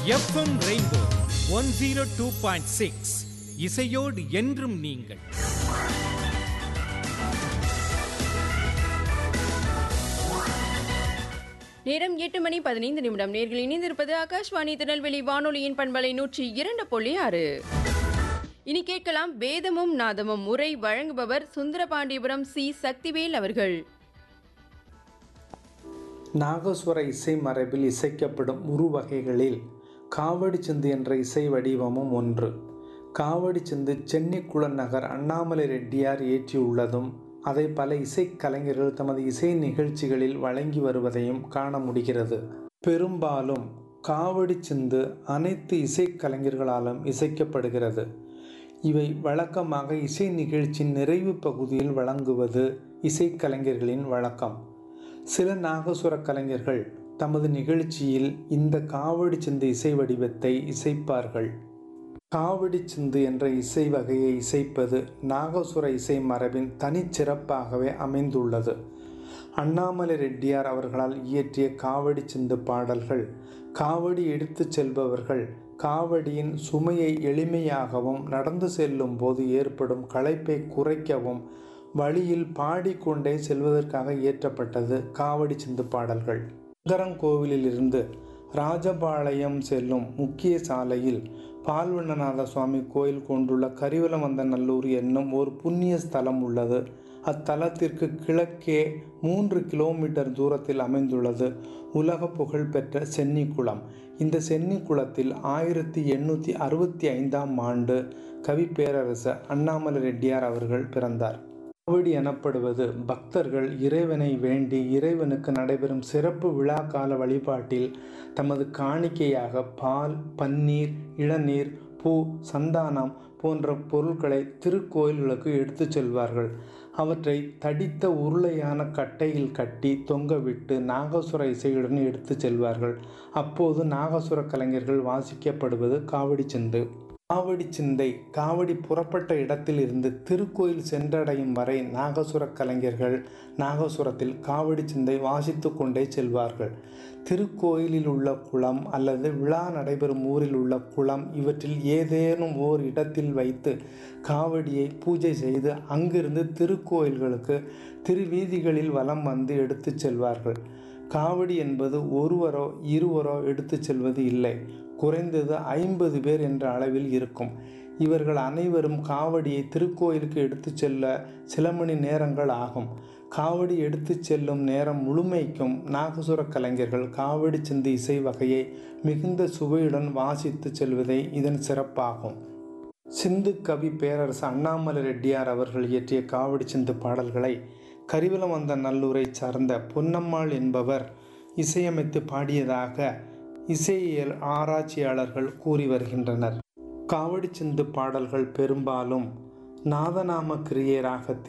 FM rainbow one zero two point six இசையோடு என்றும் நீங்கள் நேரம் எட்டு மணி பதினைந்து நிமிடம் நேர்கள் இணைந்திருப்பது ஆகாஷ்வாணி திருநெல்வேலி வானொலியின் பண்பலை நூற்றி இரண்டு புள்ளி ஆறு இனி கேட்கலாம் வேதமும் நாதமும் உரை வழங்குபவர் சுந்தரபாண்டியபுரம் சி சக்திவேல் அவர்கள் நாகஸ்வர இசை மரபில் இசைக்கப்படும் உருவகைகளில் காவடி சிந்து என்ற இசை வடிவமும் ஒன்று காவடி சிந்து சென்னிக்குள நகர் அண்ணாமலை ரெட்டியார் இயற்றியுள்ளதும் அதை பல இசைக்கலைஞர்கள் தமது இசை நிகழ்ச்சிகளில் வழங்கி வருவதையும் காண முடிகிறது பெரும்பாலும் காவடி சிந்து அனைத்து இசைக்கலைஞர்களாலும் இசைக்கப்படுகிறது இவை வழக்கமாக இசை நிகழ்ச்சியின் நிறைவு பகுதியில் வழங்குவது இசைக்கலைஞர்களின் வழக்கம் சில நாகசுர கலைஞர்கள் தமது நிகழ்ச்சியில் இந்த காவடி சிந்து இசை வடிவத்தை இசைப்பார்கள் காவடி சிந்து என்ற இசை வகையை இசைப்பது நாகசுர இசை மரபின் தனிச்சிறப்பாகவே அமைந்துள்ளது அண்ணாமலை ரெட்டியார் அவர்களால் இயற்றிய காவடி சிந்து பாடல்கள் காவடி எடுத்துச் செல்பவர்கள் காவடியின் சுமையை எளிமையாகவும் நடந்து செல்லும் போது ஏற்படும் களைப்பை குறைக்கவும் வழியில் பாடிக்கொண்டே செல்வதற்காக இயற்றப்பட்டது காவடி சிந்து பாடல்கள் சங்கரங்கோவிலிலிருந்து ராஜபாளையம் செல்லும் முக்கிய சாலையில் பால்வண்ணநாத சுவாமி கோயில் கொண்டுள்ள கரிவலமந்தநல்லூர் என்னும் ஒரு புண்ணிய ஸ்தலம் உள்ளது அத்தலத்திற்கு கிழக்கே மூன்று கிலோமீட்டர் தூரத்தில் அமைந்துள்ளது உலக புகழ்பெற்ற சென்னிக்குளம் இந்த சென்னிக்குளத்தில் ஆயிரத்தி எண்ணூற்றி அறுபத்தி ஐந்தாம் ஆண்டு கவி பேரரசர் அண்ணாமலை ரெட்டியார் அவர்கள் பிறந்தார் காவடி எனப்படுவது பக்தர்கள் இறைவனை வேண்டி இறைவனுக்கு நடைபெறும் சிறப்பு விழா கால வழிபாட்டில் தமது காணிக்கையாக பால் பன்னீர் இளநீர் பூ சந்தானம் போன்ற பொருட்களை திருக்கோயில்களுக்கு எடுத்துச் செல்வார்கள் அவற்றை தடித்த உருளையான கட்டையில் கட்டி தொங்கவிட்டு நாகசுர இசையுடன் எடுத்துச் செல்வார்கள் அப்போது நாகசுர கலைஞர்கள் வாசிக்கப்படுவது காவடி சிந்து காவடி சிந்தை காவடி புறப்பட்ட இடத்தில் இருந்து திருக்கோயில் சென்றடையும் வரை நாகசுர கலைஞர்கள் நாகசுரத்தில் காவடி சிந்தை வாசித்து கொண்டே செல்வார்கள் திருக்கோயிலில் உள்ள குளம் அல்லது விழா நடைபெறும் ஊரில் உள்ள குளம் இவற்றில் ஏதேனும் ஓர் இடத்தில் வைத்து காவடியை பூஜை செய்து அங்கிருந்து திருக்கோயில்களுக்கு திருவீதிகளில் வலம் வந்து எடுத்துச் செல்வார்கள் காவடி என்பது ஒருவரோ இருவரோ எடுத்துச் செல்வது இல்லை குறைந்தது ஐம்பது பேர் என்ற அளவில் இருக்கும் இவர்கள் அனைவரும் காவடியை திருக்கோயிலுக்கு எடுத்துச் செல்ல சில மணி நேரங்கள் ஆகும் காவடி எடுத்துச் செல்லும் நேரம் முழுமைக்கும் நாகசுர கலைஞர்கள் காவடி சிந்து இசை வகையை மிகுந்த சுவையுடன் வாசித்து செல்வதே இதன் சிறப்பாகும் சிந்து கவி பேரரசு அண்ணாமலை ரெட்டியார் அவர்கள் இயற்றிய காவடி சிந்து பாடல்களை கரிவலம் வந்த நல்லூரை சார்ந்த பொன்னம்மாள் என்பவர் இசையமைத்து பாடியதாக இசையியல் ஆராய்ச்சியாளர்கள் கூறி வருகின்றனர் காவடி சிந்து பாடல்கள் பெரும்பாலும் நாதநாம கிரியை ராகத்தில்